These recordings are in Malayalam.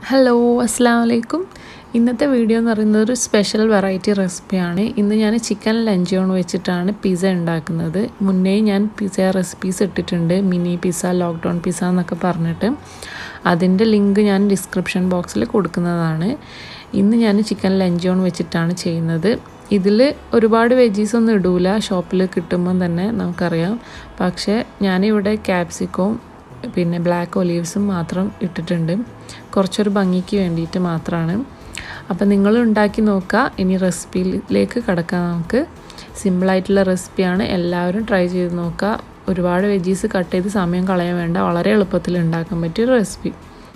ഹലോ അസ്സാം വലൈക്കും ഇന്നത്തെ വീഡിയോ എന്ന് പറയുന്നത് ഒരു സ്പെഷ്യൽ വെറൈറ്റി റെസിപ്പിയാണ് ഇന്ന് ഞാൻ ചിക്കൻ ലഞ്ചോൺ വെച്ചിട്ടാണ് പിസ്സ ഉണ്ടാക്കുന്നത് മുന്നേ ഞാൻ പിസ്സ റെസിപ്പീസ് ഇട്ടിട്ടുണ്ട് മിനി പിസ്സ ലോക്ക്ഡൗൺ പിസ്സ എന്നൊക്കെ പറഞ്ഞിട്ട് അതിൻ്റെ ലിങ്ക് ഞാൻ ഡിസ്ക്രിപ്ഷൻ ബോക്സിൽ കൊടുക്കുന്നതാണ് ഇന്ന് ഞാൻ ചിക്കൻ ലഞ്ചോൺ വെച്ചിട്ടാണ് ചെയ്യുന്നത് ഇതിൽ ഒരുപാട് വെജീസ് ഒന്നും ഇടൂല ഷോപ്പിൽ കിട്ടുമ്പം തന്നെ നമുക്കറിയാം പക്ഷേ ഞാനിവിടെ ക്യാപ്സിക്കവും പിന്നെ ബ്ലാക്ക് ഒലീവ്സും മാത്രം ഇട്ടിട്ടുണ്ട് കുറച്ചൊരു ഭംഗിക്ക് വേണ്ടിയിട്ട് മാത്രമാണ് അപ്പം നിങ്ങൾ ഉണ്ടാക്കി നോക്കുക ഇനി റെസിപ്പിയിലേക്ക് കിടക്കാം നമുക്ക് സിമ്പിളായിട്ടുള്ള റെസിപ്പിയാണ് എല്ലാവരും ട്രൈ ചെയ്ത് നോക്കുക ഒരുപാട് വെജീസ് കട്ട് ചെയ്ത് സമയം കളയാൻ വേണ്ട വളരെ എളുപ്പത്തിൽ ഉണ്ടാക്കാൻ പറ്റിയൊരു റെസിപ്പി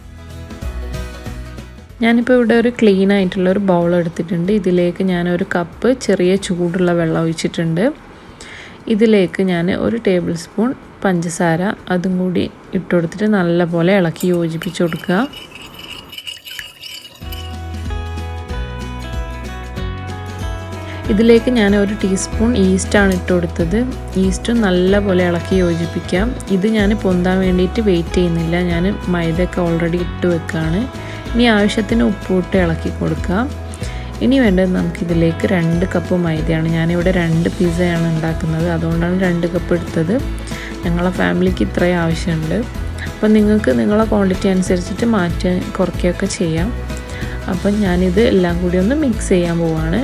ഞാനിപ്പോൾ ഇവിടെ ഒരു ക്ലീൻ ആയിട്ടുള്ള ഒരു ബൗൾ എടുത്തിട്ടുണ്ട് ഇതിലേക്ക് ഞാൻ ഒരു കപ്പ് ചെറിയ ചൂടുള്ള വെള്ളം ഒഴിച്ചിട്ടുണ്ട് ഇതിലേക്ക് ഞാൻ ഒരു ടേബിൾ സ്പൂൺ പഞ്ചസാര അതും കൂടി ഇട്ട് കൊടുത്തിട്ട് നല്ലപോലെ ഇളക്കി യോജിപ്പിച്ച് കൊടുക്കുക ഇതിലേക്ക് ഞാൻ ഒരു ടീസ്പൂൺ ഈസ്റ്റാണ് ഇട്ട് കൊടുത്തത് ഈസ്റ്റ് നല്ലപോലെ ഇളക്കി യോജിപ്പിക്കാം ഇത് ഞാൻ പൊന്താൻ വേണ്ടിയിട്ട് വെയിറ്റ് ചെയ്യുന്നില്ല ഞാൻ മൈദയൊക്കെ ഓൾറെഡി ഇട്ട് വെക്കുകയാണ് ഇനി ആവശ്യത്തിന് ഉപ്പിട്ട് ഇളക്കി കൊടുക്കാം ഇനി വേണ്ടത് നമുക്കിതിലേക്ക് രണ്ട് കപ്പ് മൈദയാണ് ഞാനിവിടെ രണ്ട് പിസ്സയാണ് ഉണ്ടാക്കുന്നത് അതുകൊണ്ടാണ് രണ്ട് കപ്പ് എടുത്തത് ഞങ്ങളെ ഫാമിലിക്ക് ഇത്രയും ആവശ്യമുണ്ട് അപ്പം നിങ്ങൾക്ക് നിങ്ങളെ ക്വാണ്ടിറ്റി അനുസരിച്ചിട്ട് മാറ്റി കുറയ്ക്കുകയൊക്കെ ചെയ്യാം അപ്പം ഞാനിത് എല്ലാം കൂടി ഒന്ന് മിക്സ് ചെയ്യാൻ പോവാണ്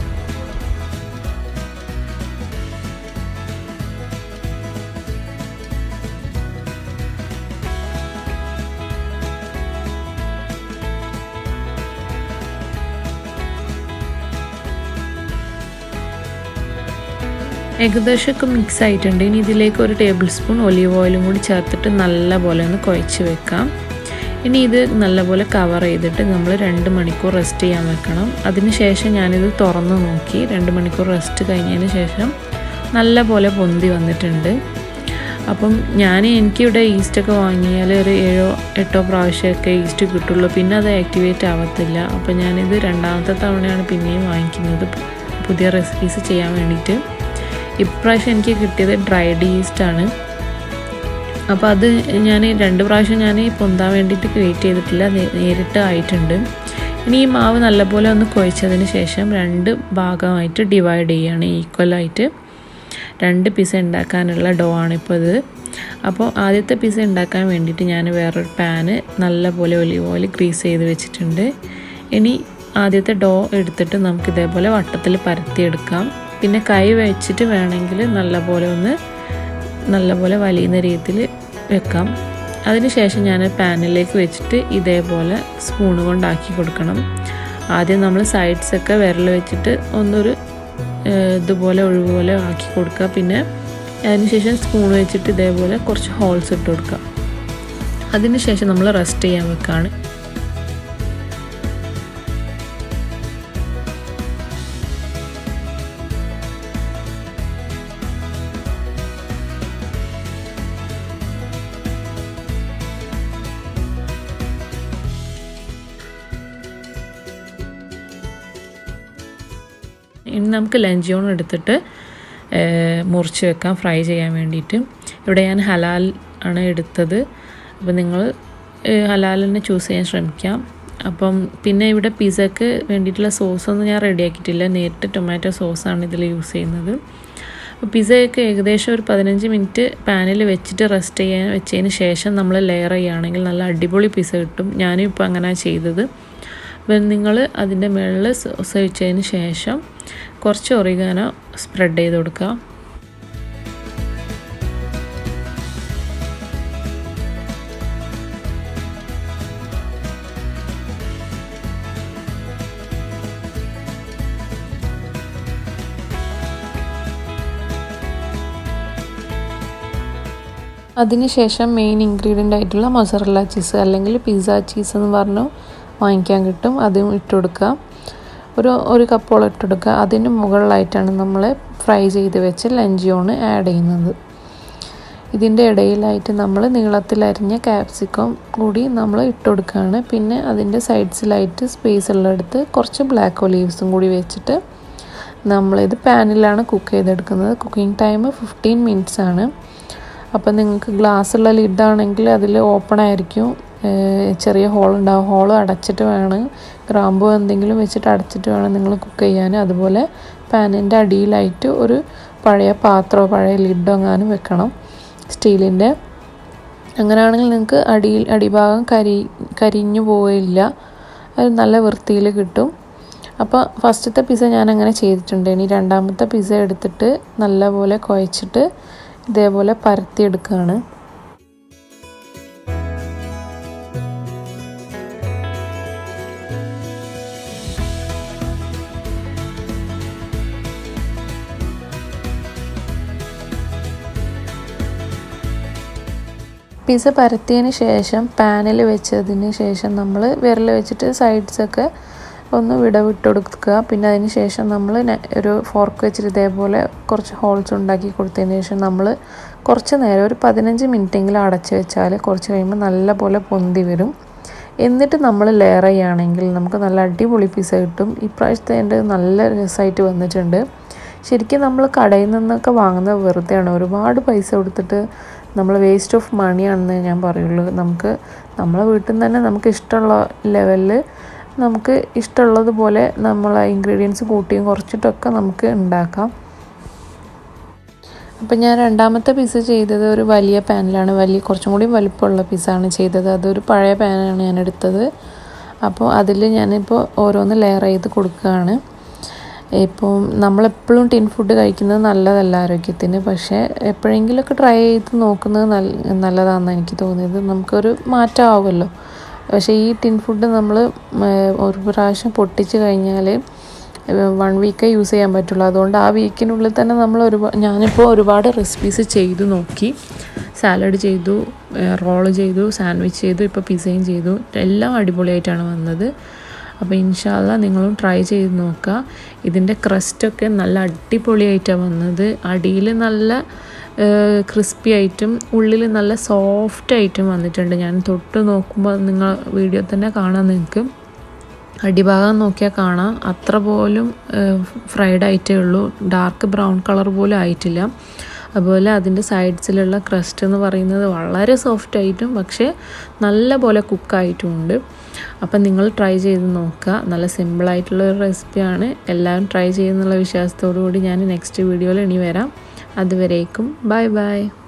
ഏകദേശമൊക്കെ മിക്സ് ആയിട്ടുണ്ട് ഇനി ഇതിലേക്ക് ഒരു ടേബിൾ സ്പൂൺ ഒലീവ് ഓയിലും കൂടി ചേർത്തിട്ട് നല്ലപോലെ ഒന്ന് കുഴച്ച് വെക്കാം ഇനി ഇത് നല്ലപോലെ കവർ ചെയ്തിട്ട് നമ്മൾ രണ്ട് മണിക്കൂർ റെസ്റ്റ് ചെയ്യാൻ വെക്കണം അതിന് ശേഷം ഞാനിത് തുറന്ന് നോക്കി രണ്ട് മണിക്കൂർ റെസ്റ്റ് കഴിഞ്ഞതിന് ശേഷം നല്ലപോലെ പൊന്തി വന്നിട്ടുണ്ട് അപ്പം ഞാൻ എനിക്കിവിടെ ഈസ്റ്റൊക്കെ വാങ്ങിയാൽ ഒരു ഏഴോ എട്ടോ പ്രാവശ്യമൊക്കെ ഈസ്റ്റ് കിട്ടുള്ളൂ പിന്നെ അത് ആക്ടിവേറ്റ് ആവത്തില്ല അപ്പോൾ ഞാനിത് രണ്ടാമത്തെ തവണയാണ് പിന്നെയും വാങ്ങിക്കുന്നത് പുതിയ റെസിപ്പീസ് ചെയ്യാൻ വേണ്ടിയിട്ട് ഇപ്രാവശ്യം എനിക്ക് കിട്ടിയത് ഡ്രൈഡ് ഈസ്റ്റാണ് അപ്പോൾ അത് ഞാൻ രണ്ട് പ്രാവശ്യം ഞാൻ പൊന്താൻ വേണ്ടിയിട്ട് വെയിറ്റ് ചെയ്തിട്ടില്ല നേരിട്ട് ആയിട്ടുണ്ട് ഇനി ഈ മാവ് നല്ലപോലെ ഒന്ന് കുഴച്ചതിന് ശേഷം രണ്ട് ഭാഗമായിട്ട് ഡിവൈഡ് ചെയ്യുകയാണ് ഈക്വലായിട്ട് രണ്ട് പിസ ഉണ്ടാക്കാനുള്ള ഡോ ആണിപ്പോൾ ഇത് അപ്പോൾ ആദ്യത്തെ പിസ ഉണ്ടാക്കാൻ വേണ്ടിയിട്ട് ഞാൻ വേറൊരു പാന് നല്ലപോലെ ഒലിവ് ഓയിൽ ഗ്രീസ് ചെയ്ത് വെച്ചിട്ടുണ്ട് ഇനി ആദ്യത്തെ ഡോ എടുത്തിട്ട് നമുക്ക് ഇതേപോലെ വട്ടത്തിൽ പരത്തിയെടുക്കാം പിന്നെ കൈ വെച്ചിട്ട് വേണമെങ്കിൽ നല്ലപോലെ ഒന്ന് നല്ലപോലെ വലിയുന്ന രീതിയിൽ വെക്കാം അതിനുശേഷം ഞാൻ പാനിലേക്ക് വെച്ചിട്ട് ഇതേപോലെ സ്പൂൺ കൊണ്ടാക്കി കൊടുക്കണം ആദ്യം നമ്മൾ സൈഡ്സൊക്കെ വിരൽ വെച്ചിട്ട് ഒന്നൊരു ഇതുപോലെ ഒഴിവുപോലെ ആക്കി കൊടുക്കുക പിന്നെ അതിനുശേഷം സ്പൂൺ വെച്ചിട്ട് ഇതേപോലെ കുറച്ച് ഹോൾസ് ഇട്ട് കൊടുക്കുക അതിനുശേഷം നമ്മൾ റെസ്റ്റ് ചെയ്യാൻ വെക്കുകയാണ് ഇനി നമുക്ക് ലഞ്ചോൺ എടുത്തിട്ട് മുറിച്ച് വെക്കാം ഫ്രൈ ചെയ്യാൻ വേണ്ടിയിട്ട് ഇവിടെ ഞാൻ ഹലാൽ ആണ് എടുത്തത് അപ്പോൾ നിങ്ങൾ ഹലാൽ തന്നെ ചൂസ് ചെയ്യാൻ ശ്രമിക്കാം അപ്പം പിന്നെ ഇവിടെ പിസക്ക് വേണ്ടിയിട്ടുള്ള സോസൊന്നും ഞാൻ റെഡിയാക്കിയിട്ടില്ല നേരിട്ട് ടൊമാറ്റോ സോസാണ് ഇതിൽ യൂസ് ചെയ്യുന്നത് അപ്പോൾ പിസയൊക്കെ ഏകദേശം ഒരു പതിനഞ്ച് മിനിറ്റ് പാനിൽ വെച്ചിട്ട് റെസ്റ്റ് ചെയ്യാൻ വെച്ചതിന് ശേഷം നമ്മൾ ലെയർ ചെയ്യുകയാണെങ്കിൽ നല്ല അടിപൊളി പിസ കിട്ടും ഞാനും ഇപ്പോൾ അങ്ങനെ ചെയ്തത് അപ്പം നിങ്ങൾ അതിൻ്റെ മുകളിൽ സോസ് വെച്ചതിന് ശേഷം കുറച്ച് ഒറിഗാനോ സ്പ്രെഡ് ചെയ്ത് കൊടുക്കുക അതിനുശേഷം മെയിൻ ഇൻഗ്രീഡിയൻ്റ് ആയിട്ടുള്ള മൊസറല്ല ചീസ് അല്ലെങ്കിൽ പിസ്സ ചീസ് എന്ന് പറഞ്ഞു വാങ്ങിക്കാൻ കിട്ടും അതും ഇട്ട് കൊടുക്കുക ഒരു ഒരു കപ്പോളം ഇട്ട് കൊടുക്കുക അതിന് മുകളിലായിട്ടാണ് നമ്മൾ ഫ്രൈ ചെയ്ത് വെച്ച് ലഞ്ചോണ് ആഡ് ചെയ്യുന്നത് ഇതിൻ്റെ ഇടയിലായിട്ട് നമ്മൾ നീളത്തിലരിഞ്ഞ ക്യാപ്സിക്കം കൂടി നമ്മൾ ഇട്ട് കൊടുക്കുകയാണ് പിന്നെ അതിൻ്റെ സൈഡ്സിലായിട്ട് സ്പേസ് ഉള്ളിടത്ത് കുറച്ച് ബ്ലാക്ക് ഒലീവ്സും കൂടി വെച്ചിട്ട് നമ്മളിത് പാനിലാണ് കുക്ക് ചെയ്തെടുക്കുന്നത് കുക്കിംഗ് ടൈം ഫിഫ്റ്റീൻ മിനിറ്റ്സ് ആണ് അപ്പോൾ നിങ്ങൾക്ക് ഗ്ലാസ് ഉള്ള ലിഡാണെങ്കിൽ അതിൽ ഓപ്പൺ ആയിരിക്കും ചെറിയ ഹോൾ ഉണ്ടാവും ഹോൾ അടച്ചിട്ട് വേണം ഗ്രാമ്പോ എന്തെങ്കിലും വെച്ചിട്ട് അടച്ചിട്ട് വേണം നിങ്ങൾ കുക്ക് ചെയ്യാൻ അതുപോലെ പാനിൻ്റെ അടിയിലായിട്ട് ഒരു പഴയ പാത്രമോ പഴയ ലിഡോ എങ്ങാനും വെക്കണം സ്റ്റീലിൻ്റെ അങ്ങനെയാണെങ്കിൽ നിങ്ങൾക്ക് അടിയിൽ അടിഭാഗം കരി കരിഞ്ഞു പോവില്ല അത് നല്ല വൃത്തിയിൽ കിട്ടും അപ്പോൾ ഫസ്റ്റത്തെ പിസ്സ ഞാൻ അങ്ങനെ ചെയ്തിട്ടുണ്ട് ഇനി രണ്ടാമത്തെ പിസ്സ എടുത്തിട്ട് നല്ലപോലെ കുഴച്ചിട്ട് ഇതേപോലെ പരത്തിയെടുക്കുകയാണ് പിസ്സ പരത്തിയതിന് ശേഷം പാനിൽ വെച്ചതിന് ശേഷം നമ്മൾ വിരൽ വെച്ചിട്ട് സൈഡ്സൊക്കെ ഒന്ന് വിടവിട്ട് കൊടുക്കുക പിന്നെ അതിന് ശേഷം നമ്മൾ ഒരു ഫോർക്ക് വെച്ചിട്ട് ഇതേപോലെ കുറച്ച് ഹോൾസ് ഉണ്ടാക്കി കൊടുത്തതിന് ശേഷം നമ്മൾ കുറച്ച് നേരം ഒരു പതിനഞ്ച് മിനിറ്റെങ്കിലും അടച്ച് വെച്ചാൽ കുറച്ച് കഴിയുമ്പോൾ നല്ല പോലെ പൊന്തി വരും എന്നിട്ട് നമ്മൾ ലെയർ ചെയ്യുകയാണെങ്കിൽ നമുക്ക് നല്ല അടിപൊളി പിസ്സ കിട്ടും ഇപ്രാവശ്യത്തെ എൻ്റെ നല്ല രസമായിട്ട് വന്നിട്ടുണ്ട് ശരിക്കും നമ്മൾ കടയിൽ നിന്നൊക്കെ വാങ്ങുന്നത് വെറുതെയാണ് ഒരുപാട് പൈസ കൊടുത്തിട്ട് നമ്മൾ വേസ്റ്റ് ഓഫ് മണിയാണെന്ന് ഞാൻ പറയുള്ളൂ നമുക്ക് നമ്മളെ വീട്ടിൽ നിന്ന് തന്നെ നമുക്ക് ഇഷ്ടമുള്ള ലെവലിൽ നമുക്ക് ഇഷ്ടമുള്ളതുപോലെ നമ്മൾ ഇൻഗ്രീഡിയൻസ് കൂട്ടിയും കുറച്ചിട്ടൊക്കെ നമുക്ക് ഉണ്ടാക്കാം അപ്പം ഞാൻ രണ്ടാമത്തെ പിസ്സ ചെയ്തത് ഒരു വലിയ പാനിലാണ് വലിയ കുറച്ചും കൂടി വലിപ്പമുള്ള പിസ്സാണ് ചെയ്തത് അതൊരു പഴയ പാനാണ് ഞാൻ എടുത്തത് അപ്പോൾ അതിൽ ഞാനിപ്പോൾ ഓരോന്ന് ലെയർ ചെയ്ത് കൊടുക്കുകയാണ് ഇപ്പോൾ നമ്മളെപ്പോഴും ടിൻ ഫുഡ് കഴിക്കുന്നത് നല്ലതല്ല ആരോഗ്യത്തിന് പക്ഷേ എപ്പോഴെങ്കിലുമൊക്കെ ട്രൈ ചെയ്ത് നോക്കുന്നത് നല്ല നല്ലതാണെന്ന് എനിക്ക് തോന്നിയത് നമുക്കൊരു മാറ്റമാവുമല്ലോ പക്ഷേ ഈ ടിൻ ഫുഡ് നമ്മൾ ഒരു പ്രാവശ്യം പൊട്ടിച്ച് കഴിഞ്ഞാൽ വൺ വീക്കേ യൂസ് ചെയ്യാൻ പറ്റുള്ളൂ അതുകൊണ്ട് ആ വീക്കിനുള്ളിൽ തന്നെ നമ്മൾ ഒരുപാട് ഞാനിപ്പോൾ ഒരുപാട് റെസിപ്പീസ് ചെയ്തു നോക്കി സാലഡ് ചെയ്തു റോള് ചെയ്തു സാൻഡ്വിച്ച് ചെയ്തു ഇപ്പോൾ പിസയും ചെയ്തു എല്ലാം അടിപൊളിയായിട്ടാണ് വന്നത് അപ്പോൾ ഇൻഷാല്ല നിങ്ങളും ട്രൈ ചെയ്ത് നോക്കുക ഇതിൻ്റെ ക്രസ്റ്റൊക്കെ നല്ല അടിപൊളിയായിട്ടാണ് വന്നത് അടിയിൽ നല്ല ക്രിസ്പി ആയിട്ടും ഉള്ളിൽ നല്ല സോഫ്റ്റ് ആയിട്ടും വന്നിട്ടുണ്ട് ഞാൻ തൊട്ട് നോക്കുമ്പോൾ നിങ്ങൾ വീഡിയോ തന്നെ കാണാം നിങ്ങൾക്ക് അടിഭാഗം നോക്കിയാൽ കാണാം അത്ര പോലും ഫ്രൈഡ് ആയിട്ടേ ഉള്ളൂ ഡാർക്ക് ബ്രൗൺ കളർ പോലും ആയിട്ടില്ല അതുപോലെ അതിൻ്റെ സൈഡ്സിലുള്ള ക്രസ്റ്റ് എന്ന് പറയുന്നത് വളരെ സോഫ്റ്റ് ആയിട്ടും പക്ഷേ നല്ല പോലെ കുക്കായിട്ടും ഉണ്ട് അപ്പം നിങ്ങൾ ട്രൈ ചെയ്ത് നോക്കുക നല്ല സിമ്പിളായിട്ടുള്ള ഒരു റെസിപ്പിയാണ് എല്ലാവരും ട്രൈ ചെയ്യുന്നുള്ള വിശ്വാസത്തോടു കൂടി ഞാൻ നെക്സ്റ്റ് വീഡിയോയിൽ ഇനി വരാം അതുവരേക്കും ബൈ ബൈ